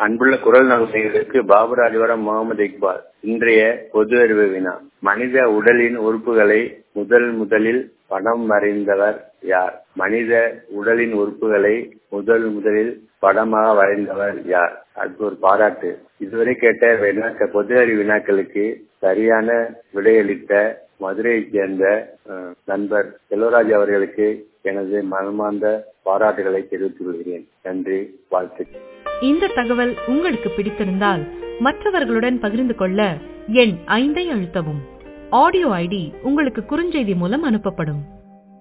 அன்புள்ள குரல் நகைகளுக்கு பாபுராஜவரம் முகமது இக்பால் இன்றைய பொது அறிவு வினா மனித உடலின் உறுப்புகளை முதல் முதலில் படம் வரைந்தவர் யார் மனித உடலின் உறுப்புகளை முதல் முதலில் படமாக வரைந்தவர் யார் அதுக்கு ஒரு பாராட்டு இதுவரை கேட்ட வினாக்க பொது அறிவு வினாக்களுக்கு சரியான விடையளித்த மதுரையைச் சேர்ந்த நண்பர் செல்வராஜ் அவர்களுக்கு எனது மனமார்ந்த பாராட்டுகளை தெரிவித்துக் கொள்கிறேன் நன்றி வாழ்த்து இந்த தகவல் உங்களுக்கு பிடித்திருந்தால் மற்றவர்களுடன் பகிர்ந்து கொள்ள எண் ஐந்தை அழுத்தவும் ஆடியோ ஐடி உங்களுக்கு குறுஞ்செய்தி மூலம் அனுப்பப்படும்